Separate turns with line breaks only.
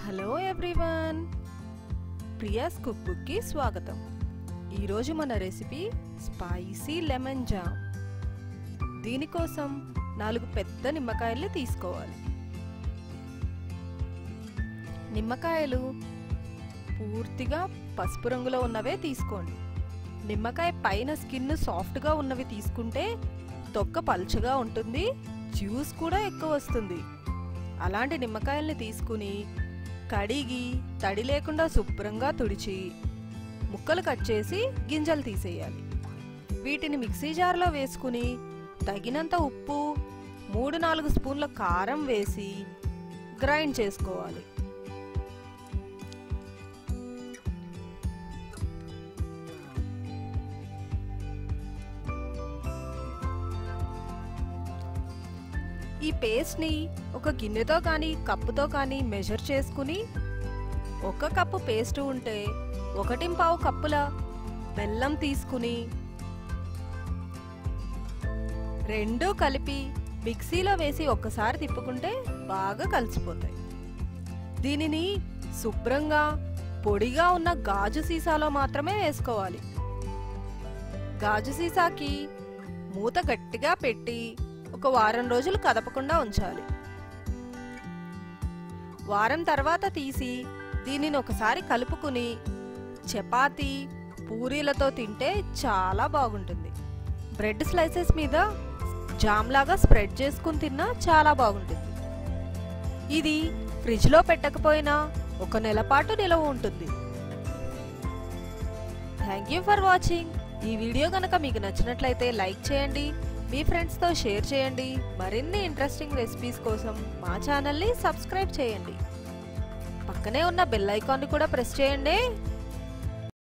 hello everyone Priya's cook బుక్కి స్వాగతం ఈరోజు మన రెసిపీ స్పైసీ లెమన్ జామ్ దీనికోసం నాలుగు పెద్ద నిమ్మకాయల్ని తీసుకోవాలి నిమ్మకాయలు పూర్తిగా పసుపు రంగులో ఉన్నవే తీసుకోండి నిమ్మకాయ పైన స్కిన్ సాఫ్ట్గా ఉన్నవి తీసుకుంటే తొక్క పల్చగా ఉంటుంది జ్యూస్ కూడా ఎక్కువ వస్తుంది అలాంటి నిమ్మకాయల్ని తీసుకుని కడిగి తడి లేకుండా శుభ్రంగా తుడిచి ముక్కలు కట్ చేసి గింజలు తీసేయాలి వీటిని మిక్సీ జార్లో వేసుకుని తగినంత ఉప్పు మూడు నాలుగు స్పూన్ల కారం వేసి గ్రైండ్ చేసుకోవాలి ఈ పేస్ట్ని ఒక గిన్నెతో కానీ కప్పుతో కానీ మెజర్ చేసుకుని ఒక కప్పు పేస్ట్ ఉంటే ఒకటి పావు కప్పుల బెల్లం తీసుకుని రెండూ కలిపి మిక్సీలో వేసి ఒక్కసారి తిప్పుకుంటే బాగా కలిసిపోతాయి దీనిని శుభ్రంగా పొడిగా ఉన్న గాజు సీసాలో మాత్రమే వేసుకోవాలి గాజు సీసాకి మూత గట్టిగా పెట్టి ఒక వారం రోజులు కదపకుండా ఉంచాలి వారం తర్వాత తీసి దీనిని ఒకసారి కలుపుకుని చపాతీ పూరీలతో తింటే చాలా బాగుంటుంది బ్రెడ్ స్లైసెస్ మీద జామ్ లాగా స్ప్రెడ్ చేసుకుని తిన్నా చాలా బాగుంటుంది ఇది ఫ్రిడ్జ్లో పెట్టకపోయినా ఒక నెల పాటు నిలవ ఉంటుంది థ్యాంక్ యూ ఫర్ వాచింగ్ ఈ వీడియో కనుక మీకు నచ్చినట్లయితే లైక్ చేయండి మీ ఫ్రెండ్స్తో షేర్ చేయండి మరిన్ని ఇంట్రెస్టింగ్ రెసిపీస్ కోసం మా ఛానల్ని సబ్స్క్రైబ్ చేయండి పక్కనే ఉన్న బెల్ ఐకాన్ని కూడా ప్రెస్ చేయండి